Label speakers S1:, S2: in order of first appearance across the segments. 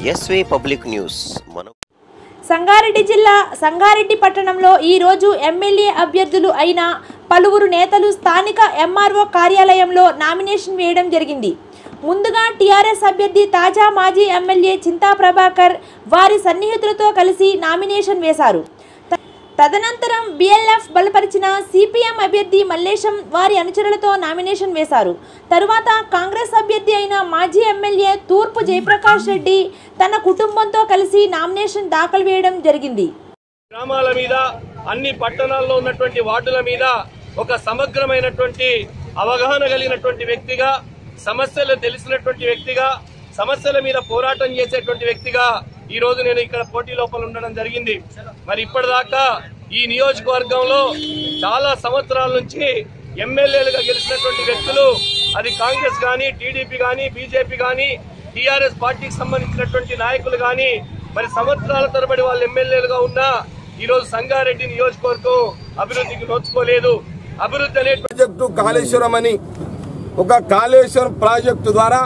S1: ఎస్వే public news మనం
S2: సంగారెడ్డి జిల్లా సంగారెడ్డి పట్టణంలో ఈరోజు ఎమ్మెల్యే అభ్యర్థులు అయిన పలువురు నేతలు స్థానిక ఎంఆర్ఓ కార్యాలయంలో నామినేషన్ వేయడం జరిగింది ముందుగా టీఆర్ఎస్ అభ్యర్థి తాజా మాజీ ఎమ్మెల్యే చింతా ప్రభాకర్ వారి సన్నిహితులతో కలిసి నామినేషన్ వేశారు త- తదనంతరం బిఎల్ఎఫ్ బలపరిచిన సిపిఎం అభ్యర్థి మల్లేశం వారి అనుచరులతో నామినేషన్ వేశారు తరువాత కాంగ్రెస్ అభ్యర్థి అయిన మాజీ ఎమ్మెల్యే తూర్పు జయప్రకాష్ రెడ్డి తన కుటుంబంతో కలిసి నామినేషన్ దాఖలు వేయడం జరిగింది
S3: గ్రామాల మీద అన్ని పట్టణాల్లో ఉన్నటువంటి వార్డుల మీద ఒక సమగ్రమైనటువంటి అవగాహన కలిగినటువంటి వ్యక్తిగా సమస్యలు తెలిసినటువంటి వ్యక్తిగా సమస్యల మీద పోరాటం చేసేటువంటి వ్యక్తిగా ఈ రోజు నేను ఇక్కడ పోటీ లోపల ఉండడం జరిగింది మరి ఇప్పటిదాకా ఈ నియోజకవర్గంలో చాలా సంవత్సరాల నుంచి ఎమ్మెల్యేలుగా గెలిచినటువంటి వ్యక్తులు అది కాంగ్రెస్ గాని టీడీపీ గాని బీజేపీ గాని టీఆర్ఎస్ పార్టీకి సంబంధించినటువంటి నాయకులు గాని మరి సంవత్సరాల తరబడి వాళ్ళు ఎమ్మెల్యేలుగా ఉన్నా ఈ రోజు సంగారెడ్డి నియోజకవర్గం అభివృద్ధికి నోచుకోలేదు అభివృద్ధి అనే
S4: ప్రాజెక్టు కాళేశ్వరం అని ఒక కాళేశ్వరం ప్రాజెక్టు ద్వారా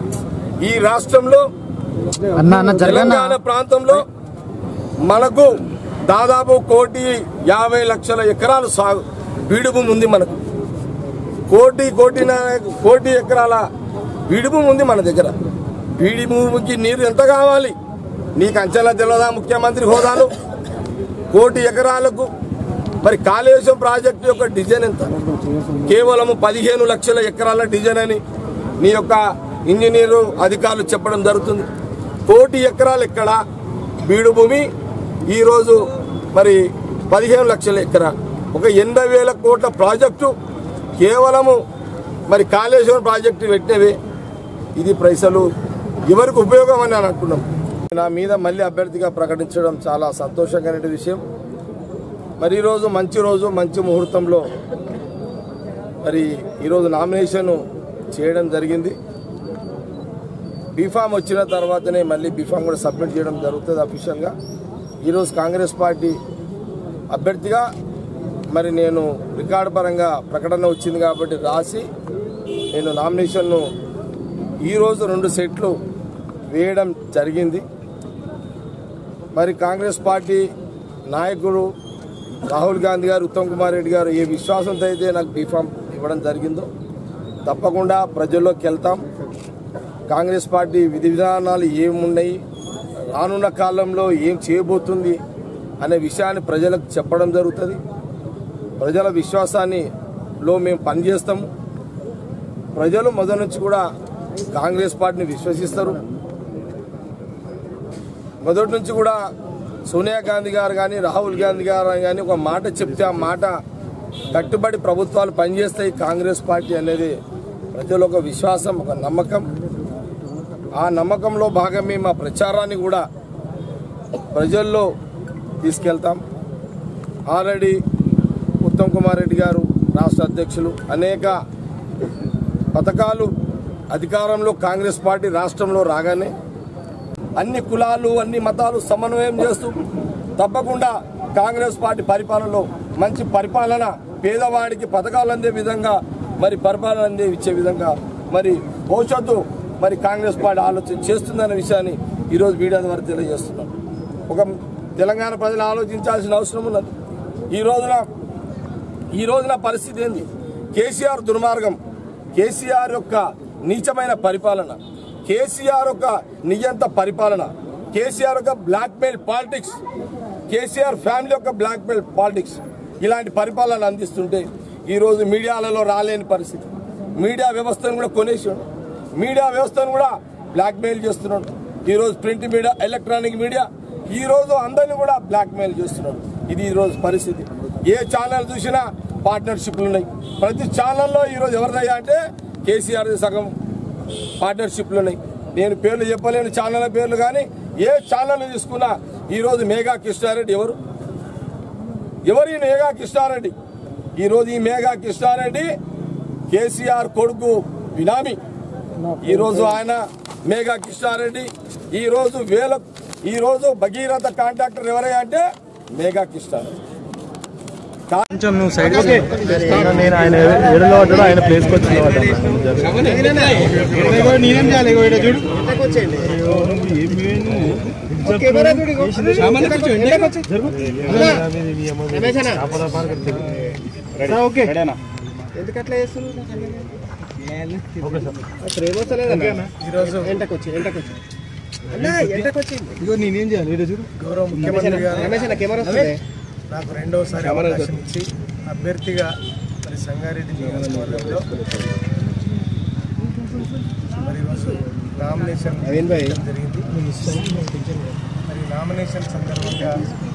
S4: ఈ రాష్ట్రంలో
S5: అన్న అన్న జరగన్న
S4: తెలంగాణ ప్రాంతంలో మనకు దాదాపు కోటి యాభై లక్షల ఎకరాలు సాగు బీడు భూమి ఉంది మనకు కోటి కోటి కోటి ఎకరాల బీడు భూమి ఉంది మన దగ్గర బీడి భూమికి నీరు ఎంత కావాలి నీకు అంచనా తెలియదా ముఖ్యమంత్రి హోదాలు కోటి ఎకరాలకు మరి కాళేశ్వరం ప్రాజెక్టు యొక్క డిజైన్ ఎంత కేవలం పదిహేను లక్షల ఎకరాల డిజైన్ అని నీ యొక్క ఇంజనీరు అధికారులు చెప్పడం జరుగుతుంది కోటి ఎకరాలు ఎక్కడ బీడు భూమి ఈరోజు మరి పదిహేను లక్షల ఎకరా ఒక ఎనభై వేల కోట్ల ప్రాజెక్టు కేవలము మరి కాళేశ్వరం ప్రాజెక్టు పెట్టినవే ఇది పైసలు ఎవరికి ఉపయోగం అని అని అంటున్నాం నా మీద మళ్ళీ అభ్యర్థిగా ప్రకటించడం చాలా సంతోషకరమైన విషయం మరి ఈరోజు మంచి రోజు మంచి ముహూర్తంలో మరి ఈరోజు నామినేషన్ చేయడం జరిగింది బీఫామ్ వచ్చిన తర్వాతనే మళ్ళీ బీఫామ్ కూడా సబ్మిట్ చేయడం జరుగుతుంది అఫీషియల్గా ఈరోజు కాంగ్రెస్ పార్టీ అభ్యర్థిగా మరి నేను రికార్డు పరంగా ప్రకటన వచ్చింది కాబట్టి రాసి నేను నామినేషన్ను ఈరోజు రెండు సెట్లు వేయడం జరిగింది మరి కాంగ్రెస్ పార్టీ నాయకుడు రాహుల్ గాంధీ గారు ఉత్తమ్ కుమార్ రెడ్డి గారు ఏ విశ్వాసంతో అయితే నాకు బీఫామ్ ఇవ్వడం జరిగిందో తప్పకుండా ప్రజల్లోకి వెళ్తాం కాంగ్రెస్ పార్టీ విధి విధానాలు ఏమున్నాయి రానున్న కాలంలో ఏం చేయబోతుంది అనే విషయాన్ని ప్రజలకు చెప్పడం జరుగుతుంది ప్రజల విశ్వాసాన్ని లో మేము పనిచేస్తాము ప్రజలు మొదటి నుంచి కూడా కాంగ్రెస్ పార్టీని విశ్వసిస్తారు మొదటి నుంచి కూడా సోనియా గాంధీ గారు కానీ రాహుల్ గాంధీ గారు కానీ ఒక మాట చెప్తే ఆ మాట కట్టుబడి ప్రభుత్వాలు పనిచేస్తాయి కాంగ్రెస్ పార్టీ అనేది ప్రజల ఒక విశ్వాసం ఒక నమ్మకం ఆ నమ్మకంలో భాగమే మా ప్రచారాన్ని కూడా ప్రజల్లో తీసుకెళ్తాం ఆల్రెడీ ఉత్తమ్ కుమార్ రెడ్డి గారు రాష్ట్ర అధ్యక్షులు అనేక పథకాలు అధికారంలో కాంగ్రెస్ పార్టీ రాష్ట్రంలో రాగానే అన్ని కులాలు అన్ని మతాలు సమన్వయం చేస్తూ తప్పకుండా కాంగ్రెస్ పార్టీ పరిపాలనలో మంచి పరిపాలన పేదవాడికి పథకాలు అందే విధంగా మరి పరిపాలన అందే ఇచ్చే విధంగా మరి భవిష్యత్తు మరి కాంగ్రెస్ పార్టీ ఆలోచన చేస్తుందనే విషయాన్ని ఈరోజు మీడియా ద్వారా తెలియజేస్తున్నాం ఒక తెలంగాణ ప్రజలు ఆలోచించాల్సిన అవసరం ఉన్నది ఈ రోజున ఈ రోజున పరిస్థితి ఏంది కేసీఆర్ దుర్మార్గం కేసీఆర్ యొక్క నీచమైన పరిపాలన కేసీఆర్ యొక్క నియంత పరిపాలన కేసీఆర్ యొక్క బ్లాక్మెయిల్ పాలిటిక్స్ కేసీఆర్ ఫ్యామిలీ యొక్క బ్లాక్మెయిల్ పాలిటిక్స్ ఇలాంటి పరిపాలన అందిస్తుంటే ఈరోజు మీడియాలలో రాలేని పరిస్థితి మీడియా వ్యవస్థను కూడా కొనేసాడు మీడియా వ్యవస్థను కూడా బ్లాక్మెయిల్ చేస్తున్నాడు ఈరోజు ప్రింట్ మీడియా ఎలక్ట్రానిక్ మీడియా ఈ రోజు అందరిని కూడా బ్లాక్మెయిల్ చేస్తున్నాడు ఇది ఈ రోజు పరిస్థితి ఏ ఛానల్ చూసినా పార్ట్నర్షిప్లు ఉన్నాయి ప్రతి ఛానల్లో ఈరోజు ఎవరిదయ్యా అంటే కేసీఆర్ సగం పార్ట్నర్షిప్లు ఉన్నాయి నేను పేర్లు చెప్పలేని ఛానల్ పేర్లు కానీ ఏ ఛానల్ తీసుకున్నా ఈరోజు మేఘా కృష్ణారెడ్డి ఎవరు ఎవరు ఈ మేఘా కృష్ణారెడ్డి ఈరోజు ఈ మేఘా కృష్ణారెడ్డి కేసీఆర్ కొడుకు బినామీ ఈరోజు ఆయన మేఘా కృష్ణారెడ్డి ఈరోజు వేల ఈరోజు భగీరథ కాంట్రాక్టర్ ఎవరయ్యా అంటే మేఘా కృష్ణారెడ్డి
S6: కొంచెం నువ్వు సైడ్ నేను ఆయన ఎడలో పడ్డాడు ఆయన ప్లేస్కి వచ్చి నేనేం చేయాలి ఇగో ఈడ చూడు ఓకే
S7: ఎందుకట్లా చేస్తున్నారు అసలు ఏమొస్తలేదన్నా ఈరోజు ఎంటకొచ్చి ఎంటకొచ్చి అన్నా ఎంటకొచ్చింది
S6: ఇగో నేనేం చేయాలి ఈడ చూడు
S7: గౌరవ ముఖ్యమంత్రి గారు రమేష్ అన్న కెమెరా వస్తుంది నాకు రెండోసారి అవకాశం ఇచ్చి అభ్యర్థిగా మరి సంగారెడ్డి నియోజకవర్గంలో మరి ఈరోజు నామినేషన్ చేయడం జరిగింది మరి నామినేషన్ సందర్భంగా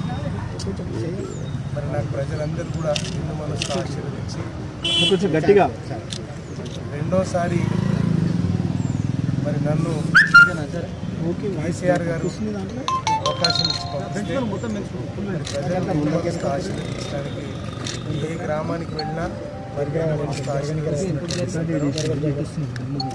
S7: మరి నాకు ప్రజలందరూ కూడా హిందూ మనసు ఆశీర్వదించి
S6: కొంచెం గట్టిగా
S7: రెండోసారి మరి నన్ను కేసీఆర్ గారు అవకాశం ఇచ్చి పంపిస్తే మరి ప్రజలంతా ముందుకు ఆశీర్వదించడానికి ఏ గ్రామానికి వెళ్ళినా మరి నేను మనసుతో ఆశీర్వదిస్తున్నట్టు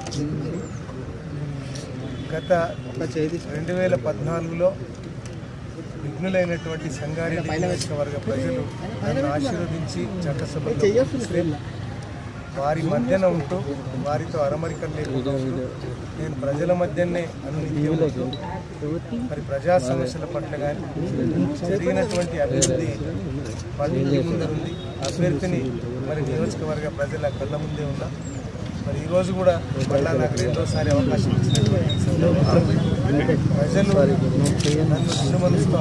S7: గత రెండు వేల పద్నాలుగులో విఘ్నులైనటువంటి సంగారెడ్డి నియోజకవర్గ ప్రజలు నన్ను ఆశీర్వదించి చట్టసభలో వారి మధ్యన ఉంటూ వారితో అరమరికలు లేకుండా ఉంటూ నేను ప్రజల మధ్యనే అనునిత్యం ఉంటూ మరి ప్రజా సమస్యల పట్ల కానీ జరిగినటువంటి అభివృద్ధి వాళ్ళ ఇంటి ముందర ఉంది అభ్యర్థిని మరి నియోజకవర్గ ప్రజల కళ్ళ ముందే ఉన్నా మరి ఈరోజు కూడా మళ్ళా నాకు రెండోసారి అవకాశం ఇచ్చినటువంటి ఈ సందర్భంలో ప్రజలు నన్ను నిండు మనసుతో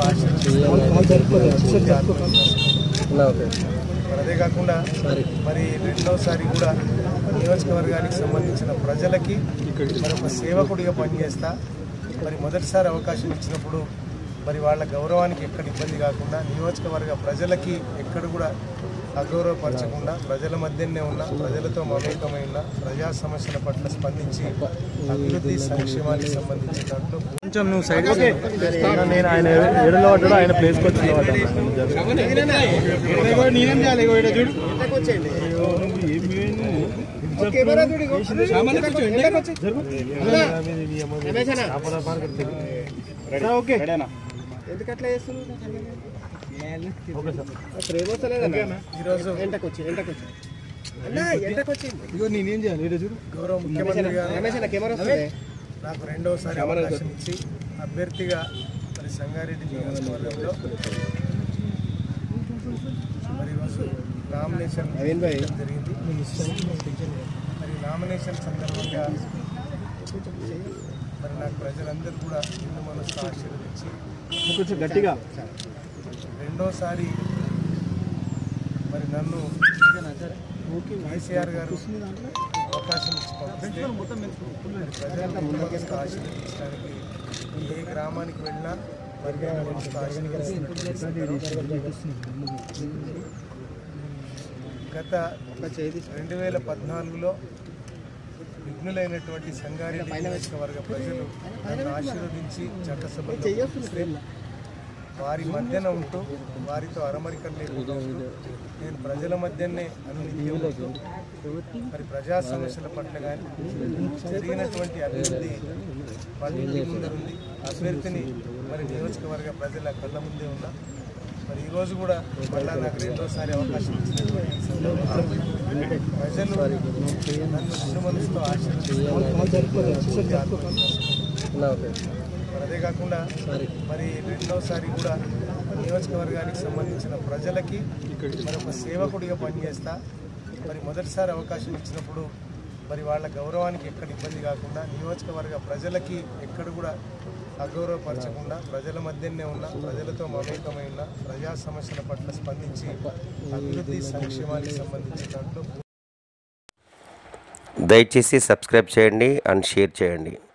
S7: ఆశీర్వదించారు మరి అదే కాకుండా మరి రెండోసారి కూడా నియోజకవర్గానికి సంబంధించిన ప్రజలకి మరి ఒక సేవకుడిగా పనిచేస్తా మరి మొదటిసారి అవకాశం ఇచ్చినప్పుడు మరి వాళ్ళ గౌరవానికి ఎక్కడ ఇబ్బంది కాకుండా నియోజకవర్గ ప్రజలకి ఎక్కడ కూడా అగౌరవపరచకుండా ప్రజల మధ్యనే ఉన్న ప్రజలతో మమేకమై ఉన్న ప్రజా సమస్యల పట్ల స్పందించి అభివృద్ధి సంక్షేమానికి సంబంధించిన దాంట్లో
S6: కొంచెం నువ్వు సైడ్ నేను ఆయన ఎడలో పడ్డాడు ఆయన ప్లేస్కి వచ్చి నేనేం చేయాలి ఇగో ఈడ చూడు ఓకే
S7: ఎందుకట్లా చేస్తున్నారు అసలు ఏమొస్తలేదన్నా ఈరోజు ఎంటకొచ్చి ఎంటకొచ్చి అన్నా ఎంటకొచ్చింది
S6: ఇగో నేనేం చేయాలి ఈడ చూడు
S7: గౌరవ ముఖ్యమంత్రి గారు రమేష్ అన్న కెమెరా వస్తుంది నాకు రెండోసారి అవకాశం ఇచ్చి అభ్యర్థిగా మరి సంగారెడ్డి నియోజకవర్గంలో మరి ఈరోజు నామినేషన్ చేయడం జరిగింది మరి నామినేషన్ సందర్భంగా మరి నాకు ప్రజలందరూ కూడా హిందూ మనసు ఆశీర్వదించి
S6: కొంచెం గట్టిగా
S7: రెండోసారి మరి నన్ను కేసీఆర్ గారు అవకాశం ఇచ్చి పంపిస్తే మరి ప్రజలంతా ముందుకు ఆశీర్వదించడానికి ఏ గ్రామానికి వెళ్ళినా మరి నేను మనసుతో ఆశీర్వదిస్తున్నట్టు గత రెండు వేల పద్నాలుగులో విఘ్నులైనటువంటి సంగారెడ్డి నియోజకవర్గ ప్రజలు నన్ను ఆశీర్వదించి చట్టసభలో వారి మధ్యన ఉంటూ వారితో అరమరికలు లేకుండా ఉంటూ నేను ప్రజల మధ్యనే అనునిత్యం ఉంటూ మరి ప్రజా సమస్యల పట్ల కానీ జరిగినటువంటి అభివృద్ధి వాళ్ళ ఇంటి ముందర ఉంది అభ్యర్థిని మరి నియోజకవర్గ ప్రజల కళ్ళ ముందే ఉన్నా మరి ఈరోజు కూడా మళ్ళా నాకు రెండోసారి అవకాశం ఇచ్చినటువంటి ఈ సందర్భంలో ప్రజలు నన్ను నిండు మనసుతో ఆశీర్వదించారు మరి అదే కాకుండా మరి రెండోసారి కూడా నియోజకవర్గానికి సంబంధించిన ప్రజలకి మరి ఒక సేవకుడిగా పనిచేస్తా మరి మొదటిసారి అవకాశం ఇచ్చినప్పుడు మరి వాళ్ళ గౌరవానికి ఎక్కడ ఇబ్బంది కాకుండా నియోజకవర్గ ప్రజలకి ఎక్కడ కూడా అగౌరవపరచకుండా ప్రజల మధ్యనే ఉన్న ప్రజలతో మమేకమై ఉన్న ప్రజా సమస్యల పట్ల స్పందించి అభివృద్ధి సంక్షేమానికి సంబంధించిన దాంట్లో
S1: దయచేసి సబ్స్క్రైబ్ చేయండి అండ్ షేర్ చేయండి